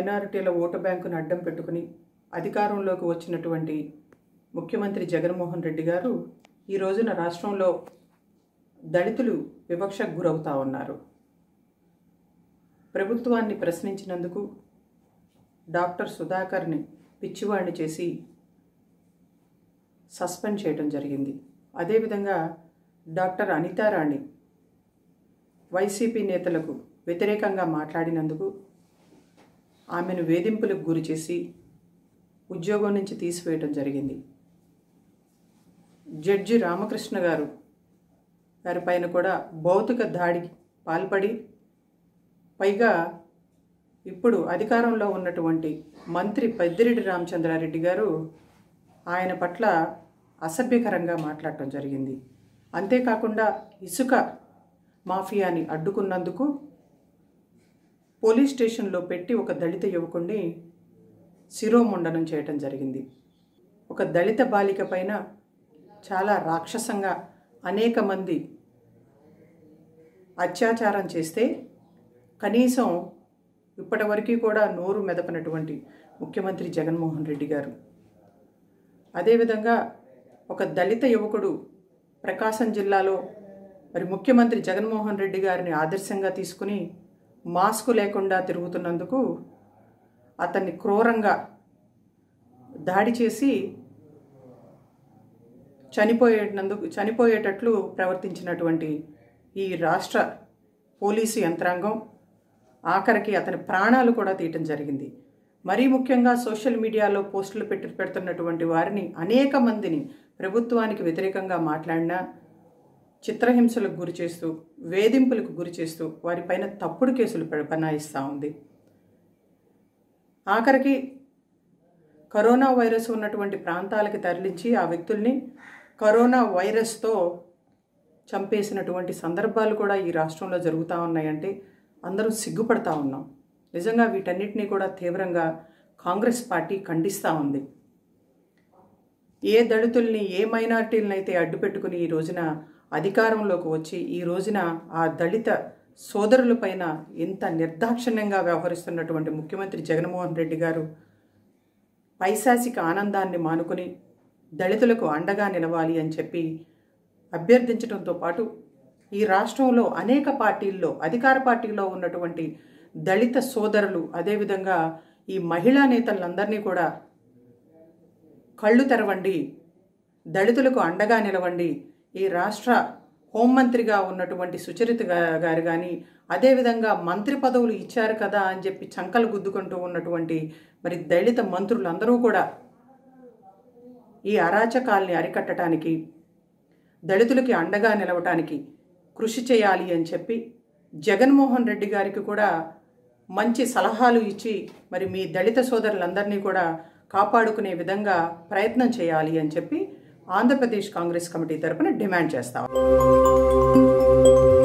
మైనారిటీల ఓటు బ్యాంకును అడ్డం పెట్టుకుని అధికారంలోకి వచ్చినటువంటి ముఖ్యమంత్రి జగన్మోహన్ రెడ్డి గారు ఈ రోజున రాష్ట్రంలో దళితులు వివక్షకు గురవుతా ఉన్నారు ప్రభుత్వాన్ని ప్రశ్నించినందుకు డాక్టర్ సుధాకర్ని పిచ్చివాడిని చేసి సస్పెండ్ చేయడం జరిగింది అదేవిధంగా డాక్టర్ అనితారాణి వైసీపీ నేతలకు వ్యతిరేకంగా మాట్లాడినందుకు ఆమెను వేధింపులకు గురి చేసి ఉద్యోగం నుంచి తీసివేయడం జరిగింది జడ్జి రామకృష్ణ గారు వారిపైన కూడా భౌతిక దాడికి పాల్పడి పైగా ఇప్పుడు అధికారంలో ఉన్నటువంటి మంత్రి పెద్దిరెడ్డి రామచంద్రారెడ్డి గారు ఆయన పట్ల అసభ్యకరంగా మాట్లాడటం జరిగింది అంతేకాకుండా ఇసుక మాఫియాని అడ్డుకున్నందుకు పోలీస్ స్టేషన్లో పెట్టి ఒక దళిత యువకుడిని శిరోముండనం చేయటం జరిగింది ఒక దళిత బాలిక పైన చాలా రాక్షసంగా అనేక మంది అత్యాచారం చేస్తే కనీసం ఇప్పటివరకు కూడా నోరు మెదపనటువంటి ముఖ్యమంత్రి జగన్మోహన్ రెడ్డి గారు అదేవిధంగా ఒక దళిత యువకుడు ప్రకాశం జిల్లాలో మరి ముఖ్యమంత్రి జగన్మోహన్ రెడ్డి గారిని ఆదర్శంగా తీసుకుని మాస్క్ లేకుండా తిరుగుతున్నందుకు అతన్ని క్రూరంగా దాడి చేసి చనిపోయేటందుకు చనిపోయేటట్లు ప్రవర్తించినటువంటి ఈ రాష్ట్ర పోలీసు యంత్రాంగం ఆఖరికి అతని ప్రాణాలు కూడా తీయటం జరిగింది మరీ ముఖ్యంగా సోషల్ మీడియాలో పోస్టులు పెట్టి పెడుతున్నటువంటి వారిని అనేక మందిని ప్రభుత్వానికి వ్యతిరేకంగా మాట్లాడినా చిత్రహింసలకు గురి చేస్తూ వేధింపులకు గురి చేస్తూ వారిపైన తప్పుడు కేసులు పె- బనాయిస్తూ ఉంది ఆఖరికి కరోనా వైరస్ ఉన్నటువంటి ప్రాంతాలకి తరలించి ఆ వ్యక్తుల్ని కరోనా వైరస్తో చంపేసినటువంటి సందర్భాలు కూడా ఈ రాష్ట్రంలో జరుగుతూ ఉన్నాయంటే అందరూ సిగ్గుపడతా ఉన్నాం నిజంగా వీటన్నిటినీ కూడా తీవ్రంగా కాంగ్రెస్ పార్టీ ఖండిస్తూ ఉంది ఏ దళితుల్ని ఏ మైనారిటీలను అయితే అడ్డుపెట్టుకుని ఈ రోజున అధికారంలోకి వచ్చి ఈ రోజున ఆ దళిత సోదరులపైన ఎంత నిర్దాక్షిణ్యంగా వ్యవహరిస్తున్నటువంటి ముఖ్యమంత్రి జగన్మోహన్ రెడ్డి గారు పైశాసిక ఆనందాన్ని మానుకుని దళితులకు అండగా నిలవాలి అని చెప్పి అభ్యర్థించడంతో పాటు ఈ రాష్ట్రంలో అనేక పార్టీల్లో అధికార పార్టీలో ఉన్నటువంటి దళిత సోదరులు అదేవిధంగా ఈ మహిళా నేతలందరినీ కూడా కళ్ళు తెరవండి దళితులకు అండగా నిలవండి ఈ రాష్ట్ర హోంమంత్రిగా ఉన్నటువంటి సుచరిత గా- గారు కానీ అదేవిధంగా మంత్రి పదవులు ఇచ్చారు కదా అని చెప్పి చంకలు గుద్దుకుంటూ ఉన్నటువంటి మరి దళిత మంత్రులందరూ కూడా ఈ అరాచకాల్ని అరికట్టడానికి దళితులకి అండగా నిలవటానికి కృషి చేయాలి అని చెప్పి జగన్మోహన్ రెడ్డి గారికి కూడా మంచి సలహాలు ఇచ్చి మరి మీ దళిత సోదరులందరినీ కూడా కాపాడుకునే విధంగా ప్రయత్నం చేయాలి అని చెప్పి ఆంధ్రప్రదేశ్ కాంగ్రెస్ కమిటీ తరపున డిమాండ్ చేస్తాం